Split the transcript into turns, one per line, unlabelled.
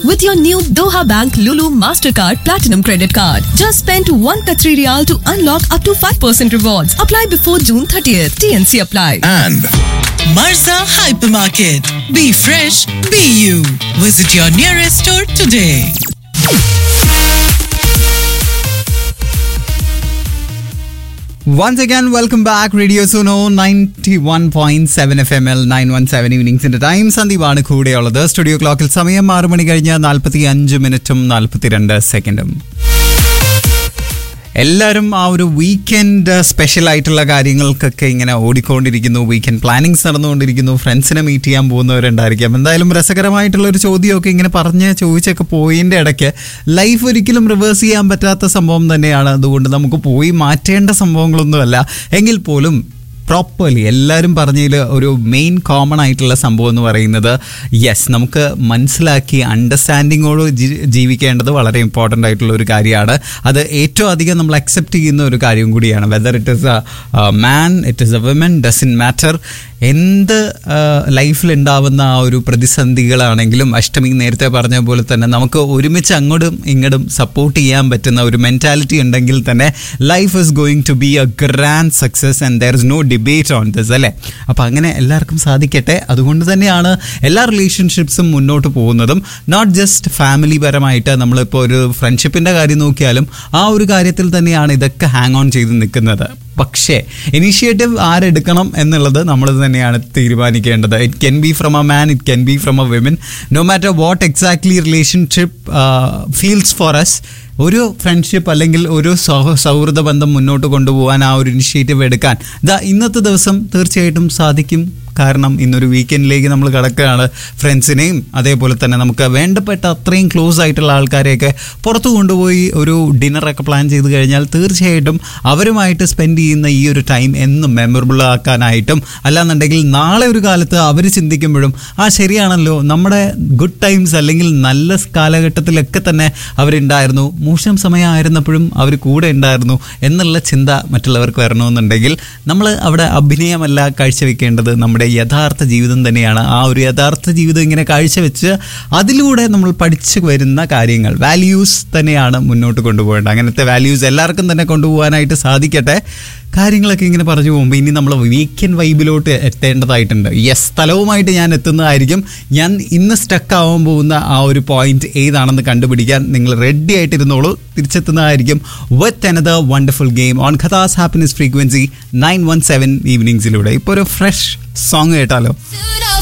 with your new Doha Bank Lulu Mastercard Platinum Credit Card. Just spend 1 Qatari Riyal to unlock up to 5% rewards. Apply before June 30th. TNC apply.
and
Marza Hypermarket. Be fresh, be you. Visit your nearest store today.
Once again, welcome back. Radio Suno 91.7 F M എൽ nine one seven ഈവനിങ്സിന്റെ time സന്ദീപാണ് കൂടെയുള്ളത് studio ക്ലോക്കിൽ സമയം ആറ് മണി കഴിഞ്ഞ് നാൽപ്പത്തി അഞ്ച് മിനിറ്റും നാൽപ്പത്തിരണ്ട് സെക്കൻഡും എല്ലാവരും ആ ഒരു വീക്കെൻഡ് സ്പെഷ്യൽ ആയിട്ടുള്ള കാര്യങ്ങൾക്കൊക്കെ ഇങ്ങനെ ഓടിക്കൊണ്ടിരിക്കുന്നു വീക്കെൻഡ് പ്ലാനിങ്സ് നടന്നുകൊണ്ടിരിക്കുന്നു ഫ്രണ്ട്സിനെ മീറ്റ് ചെയ്യാൻ പോകുന്നവരുണ്ടായിരിക്കാം എന്തായാലും രസകരമായിട്ടുള്ള ഒരു ചോദ്യമൊക്കെ ഇങ്ങനെ പറഞ്ഞ് ചോദിച്ചൊക്കെ പോയതിൻ്റെ ഇടയ്ക്ക് ലൈഫ് ഒരിക്കലും റിവേഴ്സ് ചെയ്യാൻ പറ്റാത്ത സംഭവം തന്നെയാണ് അതുകൊണ്ട് നമുക്ക് പോയി മാറ്റേണ്ട സംഭവങ്ങളൊന്നുമല്ല എങ്കിൽ പോലും പ്രോപ്പർലി എല്ലാവരും പറഞ്ഞതിൽ ഒരു മെയിൻ കോമൺ ആയിട്ടുള്ള സംഭവം എന്ന് പറയുന്നത് യെസ് നമുക്ക് മനസ്സിലാക്കി അണ്ടർസ്റ്റാൻഡിങ്ങോട് ജീവിക്കേണ്ടത് വളരെ ഇമ്പോർട്ടൻ്റ് ആയിട്ടുള്ള ഒരു കാര്യമാണ് അത് ഏറ്റവും അധികം നമ്മൾ അക്സെപ്റ്റ് ചെയ്യുന്ന ഒരു കാര്യം കൂടിയാണ് whether it is a man it is a women doesn't matter എന്ത് ലൈഫിൽ ഉണ്ടാവുന്ന ആ ഒരു പ്രതിസന്ധികളാണെങ്കിലും അഷ്ടമി നേരത്തെ പറഞ്ഞ പോലെ തന്നെ നമുക്ക് ഒരുമിച്ച് അങ്ങോട്ടും ഇങ്ങോട്ടും സപ്പോർട്ട് ചെയ്യാൻ പറ്റുന്ന ഒരു മെൻറ്റാലിറ്റി ഉണ്ടെങ്കിൽ തന്നെ life is going to be a grand success and there is no debate on this അല്ലേ അപ്പോൾ അങ്ങനെ എല്ലാവർക്കും സാധിക്കട്ടെ അതുകൊണ്ട് തന്നെയാണ് എല്ലാ റിലേഷൻഷിപ്സും മുന്നോട്ട് പോകുന്നതും നോട്ട് ജസ്റ്റ് ഫാമിലി പരമായിട്ട് നമ്മളിപ്പോൾ ഒരു ഫ്രണ്ട്ഷിപ്പിൻ്റെ കാര്യം നോക്കിയാലും ആ ഒരു കാര്യത്തിൽ തന്നെയാണ് ഇതൊക്കെ ഹാങ് ഓൺ ചെയ്ത് നിൽക്കുന്നത് പക്ഷേ ഇനീഷ്യേറ്റീവ് ആരെടുക്കണം എന്നുള്ളത് നമ്മൾ തന്നെയാണ് തീരുമാനിക്കേണ്ടത് it can be from a man it can be from a women no matter what exactly relationship feels for us ഒരു ഫ്രണ്ട്ഷിപ്പ് അല്ലെങ്കിൽ ഒരു സൗ- സൗഹൃദ ബന്ധം മുന്നോട്ട് കൊണ്ടുപോകാൻ ആ ഒരു ഇനിഷ്യേറ്റീവ് എടുക്കാൻ ദാ ഇന്നത്തെ ദിവസം തീർച്ചയായിട്ടും സാധിക്കും കാരണം ഇന്നൊരു വീക്കെൻഡിലേക്ക് നമ്മൾ കിടക്കുകയാണ് ഫ്രണ്ട്സിനെയും അതേപോലെ തന്നെ നമുക്ക് വേണ്ടപ്പെട്ട അത്രയും ക്ലോസ് ആയിട്ടുള്ള ആൾക്കാരെയൊക്കെ പുറത്തു കൊണ്ടുപോയി ഒരു ഡിന്നറൊക്കെ പ്ലാൻ ചെയ്ത് കഴിഞ്ഞാൽ തീർച്ചയായിട്ടും അവരുമായിട്ട് സ്പെൻഡ് ചെയ്യുന്ന ഈ ഒരു ടൈം എന്നും മെമ്മറബിൾ ആക്കാനായിട്ടും അല്ലാന്നുണ്ടെങ്കിൽ നാളെ ഒരു കാലത്ത് അവർ ചിന്തിക്കുമ്പോഴും ആ ശരിയാണല്ലോ നമ്മുടെ ഗുഡ് ടൈംസ് അല്ലെങ്കിൽ നല്ല കാലഘട്ടത്തിലൊക്കെ തന്നെ അവരുണ്ടായിരുന്നു മോശം സമയമായിരുന്നപ്പോഴും അവർ കൂടെ ഉണ്ടായിരുന്നു എന്നുള്ള ചിന്ത മറ്റുള്ളവർക്ക് വരണമെന്നുണ്ടെങ്കിൽ നമ്മൾ അവിടെ അഭിനയമല്ല കാഴ്ചവെക്കേണ്ടത് നമ്മുടെ യഥാർത്ഥ ജീവിതം തന്നെയാണ് ആ ഒരു യഥാർത്ഥ ജീവിതം ഇങ്ങനെ കാഴ്ചവെച്ച് അതിലൂടെ നമ്മൾ പഠിച്ചു വരുന്ന കാര്യങ്ങൾ വാല്യൂസ് തന്നെയാണ് മുന്നോട്ട് കൊണ്ടുപോകേണ്ടത് അങ്ങനത്തെ വാല്യൂസ് എല്ലാവർക്കും തന്നെ കൊണ്ടുപോകാനായിട്ട് സാധിക്കട്ടെ കാര്യങ്ങളൊക്കെ ഇങ്ങനെ പറഞ്ഞു പോകുമ്പോൾ ഇനി നമ്മൾ വീക്കെൻഡ് വൈബിലോട്ട് എത്തേണ്ടതായിട്ടുണ്ട് യെസ് സ്ഥലവുമായിട്ട് ഞാൻ എത്തുന്നതായിരിക്കും ഞാൻ ഇന്ന് സ്റ്റക്ക് ആവാൻ പോകുന്ന ആ ഒരു പോയിന്റ് ഏതാണെന്ന് കണ്ടുപിടിക്കാൻ നിങ്ങൾ റെഡി ആയിട്ടിരുന്നോളൂ തിരിച്ചെത്തുന്നതായിരിക്കും with another wonderful game on ഖതാസ് happiness frequency nine one seven ഈവനിങ്സിലൂടെ ഇപ്പോൾ ഒരു ഫ്രഷ് സോങ് കേട്ടാലോ
Suno